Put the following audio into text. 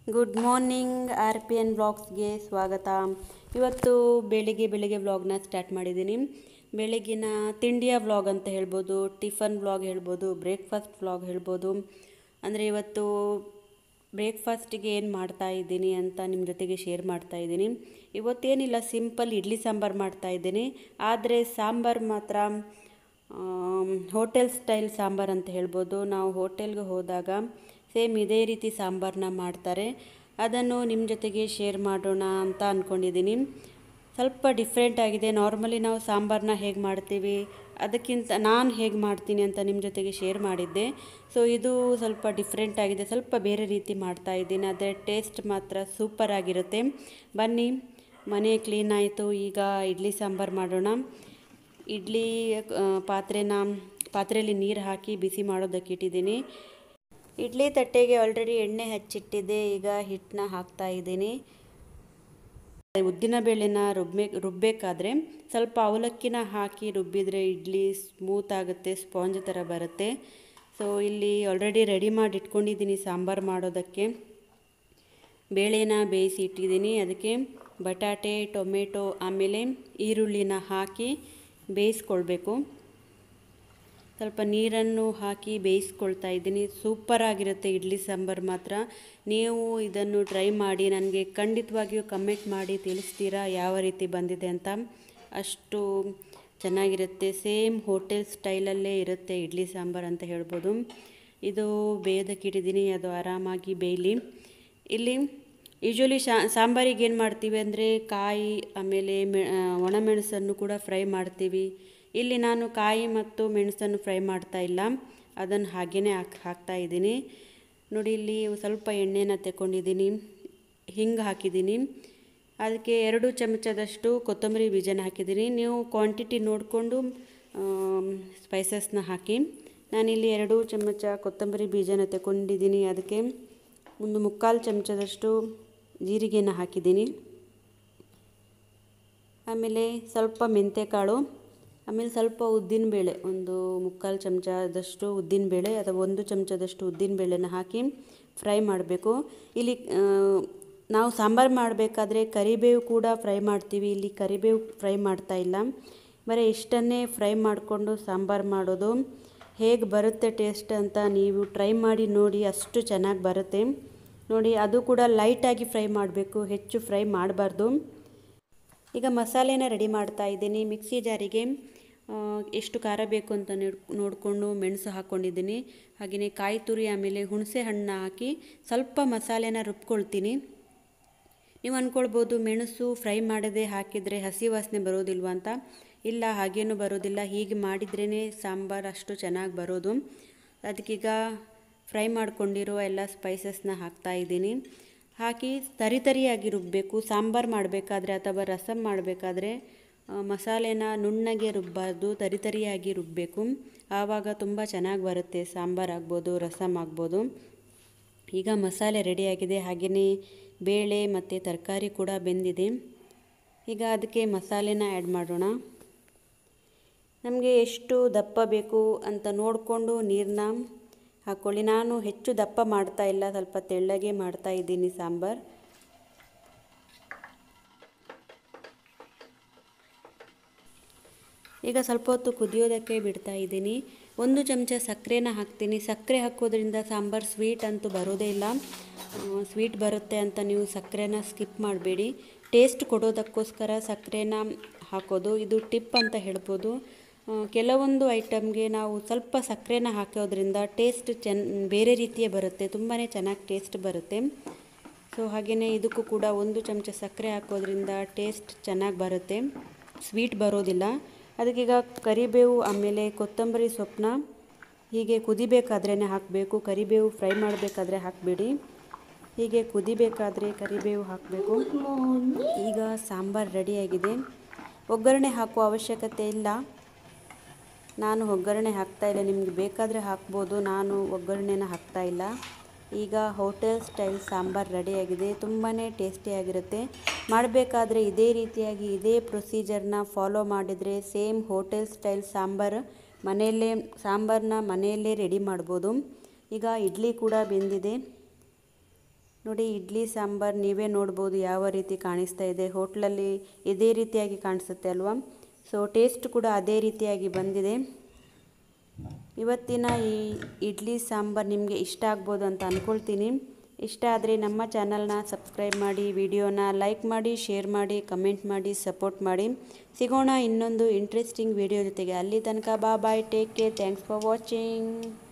good morning R P N ಬ್ಲಾಗ್ಸ್ಗೆ ಸ್ವಾಗತ ಇವತ್ತು ಬೆಳಿಗ್ಗೆ ಬೆಳಿಗ್ಗೆ ವ್ಲಾಗ್ನ ಸ್ಟಾರ್ಟ್ ಮಾಡಿದ್ದೀನಿ ಬೆಳಗಿನ ತಿಂಡಿಯ ವ್ಲಾಗ್ ಅಂತ ಹೇಳ್ಬೋದು ಟಿಫನ್ ವ್ಲಾಗ್ ಹೇಳ್ಬೋದು ಬ್ರೇಕ್ಫಾಸ್ಟ್ ವ್ಲಾಗ್ ಹೇಳ್ಬೋದು ಅಂದರೆ ಇವತ್ತು ಬ್ರೇಕ್ಫಾಸ್ಟಿಗೆ ಏನು ಮಾಡ್ತಾ ಇದ್ದೀನಿ ಅಂತ ನಿಮ್ಮ ಜೊತೆಗೆ ಶೇರ್ ಮಾಡ್ತಾ ಇದ್ದೀನಿ ಇವತ್ತೇನಿಲ್ಲ ಸಿಂಪಲ್ ಇಡ್ಲಿ ಸಾಂಬಾರು ಮಾಡ್ತಾ ಇದ್ದೀನಿ ಆದರೆ ಸಾಂಬಾರು ಮಾತ್ರ ಹೋಟೆಲ್ ಸ್ಟೈಲ್ ಸಾಂಬಾರು ಅಂತ ಹೇಳ್ಬೋದು ನಾವು ಹೋಟೆಲ್ಗೆ ಹೋದಾಗ ಸೇಮ್ ಇದೇ ರೀತಿ ಸಾಂಬಾರನ್ನ ಮಾಡ್ತಾರೆ ಅದನ್ನು ನಿಮ್ಮ ಜೊತೆಗೆ ಶೇರ್ ಮಾಡೋಣ ಅಂತ ಅಂದ್ಕೊಂಡಿದ್ದೀನಿ ಸ್ವಲ್ಪ ಡಿಫ್ರೆಂಟ್ ಆಗಿದೆ ನಾರ್ಮಲಿ ನಾವು ಸಾಂಬಾರನ್ನ ಹೇಗೆ ಮಾಡ್ತೀವಿ ಅದಕ್ಕಿಂತ ನಾನು ಹೇಗೆ ಮಾಡ್ತೀನಿ ಅಂತ ನಿಮ್ಮ ಜೊತೆಗೆ ಶೇರ್ ಮಾಡಿದ್ದೆ ಸೊ ಇದು ಸ್ವಲ್ಪ ಡಿಫ್ರೆಂಟ್ ಆಗಿದೆ ಸ್ವಲ್ಪ ಬೇರೆ ರೀತಿ ಮಾಡ್ತಾ ಇದ್ದೀನಿ ಆದರೆ ಟೇಸ್ಟ್ ಮಾತ್ರ ಸೂಪರ್ ಆಗಿರುತ್ತೆ ಬನ್ನಿ ಮನೆ ಕ್ಲೀನ್ ಆಯಿತು ಈಗ ಇಡ್ಲಿ ಸಾಂಬಾರು ಮಾಡೋಣ ಇಡ್ಲಿ ಆ, ಪಾತ್ರೆನ ಪಾತ್ರೆಯಲ್ಲಿ ನೀರು ಹಾಕಿ ಬಿಸಿ ಮಾಡೋದಕ್ಕೆ ಇಟ್ಟಿದ್ದೀನಿ ಇಡ್ಲಿ ತಟ್ಟೆಗೆ ಆಲ್ರೆಡಿ ಎಣ್ಣೆ ಹಚ್ಚಿಟ್ಟಿದ್ದೆ ಈಗ ಹಿಟ್ಟನ್ನ ಹಾಕ್ತಾ ಇದ್ದೀನಿ ಉದ್ದಿನ ಬೇಳೆನ ರುಬ್ಬೆ ರುಬ್ಬಬೇಕಾದ್ರೆ ಸ್ವಲ್ಪ ಅವಲಕ್ಕಿನ ಹಾಕಿ ರುಬ್ಬಿದರೆ ಇಡ್ಲಿ ಸ್ಮೂತ್ ಆಗುತ್ತೆ ಸ್ಪಾಂಜ್ ಥರ ಬರುತ್ತೆ ಸೊ ಇಲ್ಲಿ ಆಲ್ರೆಡಿ ರೆಡಿ ಮಾಡಿ ಇಟ್ಕೊಂಡಿದ್ದೀನಿ ಸಾಂಬಾರು ಮಾಡೋದಕ್ಕೆ ಬೇಳೆನ ಬೇಯಿಸಿ ಇಟ್ಟಿದ್ದೀನಿ ಅದಕ್ಕೆ ಬಟಾಟೆ ಟೊಮೆಟೊ ಆಮೇಲೆ ಈರುಳ್ಳಿನ ಹಾಕಿ ಬೇಯಿಸ್ಕೊಳ್ಬೇಕು ಸ್ವಲ್ಪ ನೀರನ್ನು ಹಾಕಿ ಬೇಯಿಸ್ಕೊಳ್ತಾ ಇದ್ದೀನಿ ಸೂಪರಾಗಿರುತ್ತೆ ಇಡ್ಲಿ ಸಾಂಬಾರು ಮಾತ್ರ ನೀವು ಇದನ್ನು ಟ್ರೈ ಮಾಡಿ ನನಗೆ ಖಂಡಿತವಾಗಿಯೂ ಕಮೆಂಟ್ ಮಾಡಿ ತಿಳಿಸ್ತೀರಾ ಯಾವ ರೀತಿ ಬಂದಿದೆ ಅಂತ ಅಷ್ಟು ಚೆನ್ನಾಗಿರುತ್ತೆ ಸೇಮ್ ಹೋಟೆಲ್ ಸ್ಟೈಲಲ್ಲೇ ಇರುತ್ತೆ ಇಡ್ಲಿ ಸಾಂಬಾರು ಅಂತ ಹೇಳ್ಬೋದು ಇದು ಬೇಯೋದಕ್ಕಿಟ್ಟಿದ್ದೀನಿ ಅದು ಆರಾಮಾಗಿ ಬೇಯಲಿ ಇಲ್ಲಿ ಯೂಶ್ವಲಿ ಶಾ ಸಾಂಬಾರಿಗೆ ಏನು ಮಾಡ್ತೀವಿ ಅಂದರೆ ಕಾಯಿ ಆಮೇಲೆ ಮೆ ಒಣಮೆಣಸನ್ನು ಕೂಡ ಫ್ರೈ ಮಾಡ್ತೀವಿ ಇಲ್ಲಿ ನಾನು ಕಾಯಿ ಮತ್ತು ಮೆಣಸನ್ನು ಫ್ರೈ ಮಾಡ್ತಾ ಇಲ್ಲ ಅದನ್ನು ಹಾಗೇ ಹಾಕಿ ಹಾಕ್ತಾ ಇದ್ದೀನಿ ನೋಡಿ ಇಲ್ಲಿ ಸ್ವಲ್ಪ ಎಣ್ಣೆನ ತಗೊಂಡಿದ್ದೀನಿ ಹಿಂಗೆ ಹಾಕಿದ್ದೀನಿ ಅದಕ್ಕೆ ಎರಡು ಚಮಚದಷ್ಟು ಕೊತ್ತಂಬರಿ ಬೀಜನ ಹಾಕಿದ್ದೀನಿ ನೀವು ಕ್ವಾಂಟಿಟಿ ನೋಡಿಕೊಂಡು ಸ್ಪೈಸಸ್ನ ಹಾಕಿ ನಾನಿಲ್ಲಿ ಎರಡು ಚಮಚ ಕೊತ್ತಂಬರಿ ಬೀಜನ ತಗೊಂಡಿದ್ದೀನಿ ಅದಕ್ಕೆ ಒಂದು ಮುಕ್ಕಾಲು ಚಮಚದಷ್ಟು ಜೀರಿಗೆನ ಹಾಕಿದ್ದೀನಿ ಆಮೇಲೆ ಸ್ವಲ್ಪ ಮೆಂತ್ಯಕಾಳು ಆಮೇಲೆ ಸ್ವಲ್ಪ ಉದ್ದಿನಬೇಳೆ ಒಂದು ಮುಕ್ಕಾಲು ಚಮಚದಷ್ಟು ಉದ್ದಿನಬೇಳೆ ಅಥವಾ ಒಂದು ಚಮಚದಷ್ಟು ಉದ್ದಿನಬೇಳೆನ ಹಾಕಿ ಫ್ರೈ ಮಾಡಬೇಕು ಇಲ್ಲಿ ಆ, ನಾವು ಸಾಂಬಾರು ಮಾಡಬೇಕಾದ್ರೆ ಕರಿಬೇವು ಕೂಡ ಫ್ರೈ ಮಾಡ್ತೀವಿ ಇಲ್ಲಿ ಕರಿಬೇವು ಫ್ರೈ ಮಾಡ್ತಾ ಇಲ್ಲ ಬರೀ ಇಷ್ಟನ್ನೇ ಫ್ರೈ ಮಾಡಿಕೊಂಡು ಸಾಂಬಾರು ಮಾಡೋದು ಹೇಗೆ ಬರುತ್ತೆ ಟೇಸ್ಟ್ ಅಂತ ನೀವು ಟ್ರೈ ಮಾಡಿ ನೋಡಿ ಅಷ್ಟು ಚೆನ್ನಾಗಿ ಬರುತ್ತೆ ನೋಡಿ ಅದು ಕೂಡ ಲೈಟಾಗಿ ಫ್ರೈ ಮಾಡಬೇಕು ಹೆಚ್ಚು ಫ್ರೈ ಮಾಡಬಾರ್ದು ಈಗ ಮಸಾಲೆನ ರೆಡಿ ಮಾಡ್ತಾ ಇದ್ದೀನಿ ಮಿಕ್ಸಿ ಜಾರಿಗೆ ಆ, ಎಷ್ಟು ಖಾರ ಬೇಕು ಅಂತ ನೋಡ್- ನೋಡಿಕೊಂಡು ಮೆಣಸು ಹಾಕ್ಕೊಂಡಿದ್ದೀನಿ ಹಾಗೆಯೇ ಕಾಯಿ ತುರಿ ಆಮೇಲೆ ಹುಣಸೆ ಹಣ್ಣು ಹಾಕಿ ಸ್ವಲ್ಪ ಮಸಾಲೆನ ರುಬ್ಕೊಳ್ತೀನಿ ನೀವು ಅಂದ್ಕೊಳ್ಬೋದು ಮೆಣಸು ಫ್ರೈ ಮಾಡದೆ ಹಾಕಿದರೆ ಹಸಿ ವಾಸನೆ ಬರೋದಿಲ್ವ ಅಂತ ಇಲ್ಲ ಹಾಗೇನೂ ಬರೋದಿಲ್ಲ ಹೀಗೆ ಮಾಡಿದ್ರೇ ಸಾಂಬಾರು ಅಷ್ಟು ಚೆನ್ನಾಗಿ ಬರೋದು ಅದಕ್ಕೀಗ ಫ್ರೈ ಮಾಡ್ಕೊಂಡಿರೋ ಎಲ್ಲ ಸ್ಪೈಸಸ್ನ ಹಾಕ್ತಾ ಇದ್ದೀನಿ ಹಾಕಿ ತರಿ ತರಿಯಾಗಿ ರುಬ್ಬಬೇಕು ಸಾಂಬಾರು ಮಾಡಬೇಕಾದ್ರೆ ಅಥವಾ ರಸಮ್ ಮಾಡಬೇಕಾದ್ರೆ ಆ, ಮಸಾಲೆನ ನುಣ್ಣಗೆ ರುಬ್ಬಾರ್ದು ತರಿ ತರಿಯಾಗಿ ರುಬ್ಬಬೇಕು ಆವಾಗ ತುಂಬ ಚೆನ್ನಾಗಿ ಬರುತ್ತೆ ಸಾಂಬಾರು ಆಗ್ಬೋದು ರಸಮ್ ಆಗ್ಬೋದು ಈಗ ಮಸಾಲೆ ರೆಡಿಯಾಗಿದೆ ಹಾಗೆಯೇ ಬೇಳೆ ಮತ್ತು ತರಕಾರಿ ಕೂಡ ಬೆಂದಿದೆ ಈಗ ಅದಕ್ಕೆ ಮಸಾಲೆನ ಆ್ಯಡ್ ಮಾಡೋಣ ನಮಗೆ ಎಷ್ಟು ದಪ್ಪ ಬೇಕು ಅಂತ ನೋಡಿಕೊಂಡು ನೀರನ್ನ ಹಾಕ್ಕೊಳ್ಳಿ ನಾನು ಹೆಚ್ಚು ದಪ್ಪ ಮಾಡ್ತಾ ಇಲ್ಲ ಸ್ವಲ್ಪ ತೆಳ್ಳಗೆ ಮಾಡ್ತಾ ಇದ್ದೀನಿ ಸಾಂಬಾರು ಈಗ ಸ್ವಲ್ಪ ಹೊತ್ತು ಕುದಿಯೋದಕ್ಕೆ ಬಿಡ್ತಾ ಇದ್ದೀನಿ ಒಂದು ಚಮಚ ಸಕ್ಕರೆನ ಹಾಕ್ತೀನಿ ಸಕ್ಕರೆ ಹಾಕೋದ್ರಿಂದ ಸಾಂಬಾರು ಸ್ವೀಟ್ ಅಂತೂ ಬರೋದೇ ಇಲ್ಲ ಸ್ವೀಟ್ ಬರುತ್ತೆ ಅಂತ ನೀವು ಸಕ್ಕರೆನ ಸ್ಕಿಪ್ ಮಾಡಬೇಡಿ ಟೇಸ್ಟ್ ಕೊಡೋದಕ್ಕೋಸ್ಕರ ಸಕ್ಕರೆನ ಹಾಕೋದು ಇದು ಟಿಪ್ ಅಂತ ಹೇಳ್ಬೋದು ಆ, ಕೆಲವೊಂದು ಐಟಮ್ಗೆ ನಾವು ಸ್ವಲ್ಪ ಸಕ್ಕರೆನ ಹಾಕೋದ್ರಿಂದ ಟೇಸ್ಟ್ ಚೆನ್ ಬೇರೆ ರೀತಿಯೇ ಬರುತ್ತೆ ತುಂಬಾ ಚೆನ್ನಾಗಿ ಟೇಸ್ಟ್ ಬರುತ್ತೆ ಸೊ ಹಾಗೆಯೇ ಇದಕ್ಕೂ ಕೂಡ ಒಂದು ಚಮಚ ಸಕ್ಕರೆ ಹಾಕೋದ್ರಿಂದ ಟೇಸ್ಟ್ ಚೆನ್ನಾಗಿ ಬರುತ್ತೆ ಸ್ವೀಟ್ ಬರೋದಿಲ್ಲ ಅದಕ್ಕೀಗ ಕರಿಬೇವು ಆಮೇಲೆ ಕೊತ್ತಂಬರಿ ಸೊಪ್ಪನ್ನ ಹೀಗೆ ಕುದಿಬೇಕಾದ್ರೇ ಹಾಕಬೇಕು ಕರಿಬೇವು ಫ್ರೈ ಮಾಡಬೇಕಾದ್ರೆ ಹಾಕಬೇಡಿ ಹೀಗೆ ಕುದಿಬೇಕಾದ್ರೆ ಕರಿಬೇವು ಹಾಕಬೇಕು ಈಗ ಸಾಂಬಾರು ರೆಡಿಯಾಗಿದೆ ಒಗ್ಗರಣೆ ಹಾಕುವ ಅವಶ್ಯಕತೆ ಇಲ್ಲ ನಾನು ಒಗ್ಗರಣೆ ಹಾಕ್ತಾ ಇಲ್ಲ ನಿಮಗೆ ಬೇಕಾದರೆ ಹಾಕ್ಬೋದು ನಾನು ಒಗ್ಗರಣೆನ ಹಾಕ್ತಾ ಇಲ್ಲ ಈಗ ಹೋಟೆಲ್ ಸ್ಟೈಲ್ ಸಾಂಬಾರು ರೆಡಿಯಾಗಿದೆ ತುಂಬಾ ಟೇಸ್ಟಿಯಾಗಿರುತ್ತೆ ಮಾಡಬೇಕಾದ್ರೆ ಇದೇ ರೀತಿಯಾಗಿ ಇದೇ ಪ್ರೊಸೀಜರ್ನ ಫಾಲೋ ಮಾಡಿದರೆ ಸೇಮ್ ಹೋಟೆಲ್ ಸ್ಟೈಲ್ ಸಾಂಬಾರು ಮನೆಯಲ್ಲೇ ಸಾಂಬಾರನ್ನ ಮನೆಯಲ್ಲೇ ರೆಡಿ ಮಾಡ್ಬೋದು ಈಗ ಇಡ್ಲಿ ಕೂಡ ಬೆಂದಿದೆ ನೋಡಿ ಇಡ್ಲಿ ಸಾಂಬಾರು ನೀವೇ ನೋಡ್ಬೋದು ಯಾವ ರೀತಿ ಕಾಣಿಸ್ತಾ ಇದೆ ಹೋಟ್ಲಲ್ಲಿ ಇದೇ ರೀತಿಯಾಗಿ ಕಾಣಿಸುತ್ತೆ ಅಲ್ವಾ ಸೊ ಟೇಸ್ಟ್ ಕೂಡ ಅದೇ ರೀತಿಯಾಗಿ ಬಂದಿದೆ ಇವತ್ತಿನ ಈ ಇಡ್ಲಿ ಸಾಂಬಾರು ನಿಮಗೆ ಇಷ್ಟ ಆಗ್ಬೋದು ಅಂತ ಅಂದ್ಕೊಳ್ತೀನಿ ಇಷ್ಟ ಆದರೆ ನಮ್ಮ ಚಾನಲ್ನ ಸಬ್ಸ್ಕ್ರೈಬ್ ಮಾಡಿ ವಿಡಿಯೋನ ಲೈಕ್ ಮಾಡಿ ಶೇರ್ ಮಾಡಿ ಕಮೆಂಟ್ ಮಾಡಿ ಸಪೋರ್ಟ್ ಮಾಡಿ ಸಿಗೋಣ ಇನ್ನೊಂದು ಇಂಟ್ರೆಸ್ಟಿಂಗ್ ವಿಡಿಯೋ ಜೊತೆಗೆ ಅಲ್ಲಿ ತನಕ ಬಾ bye take care thanks for watching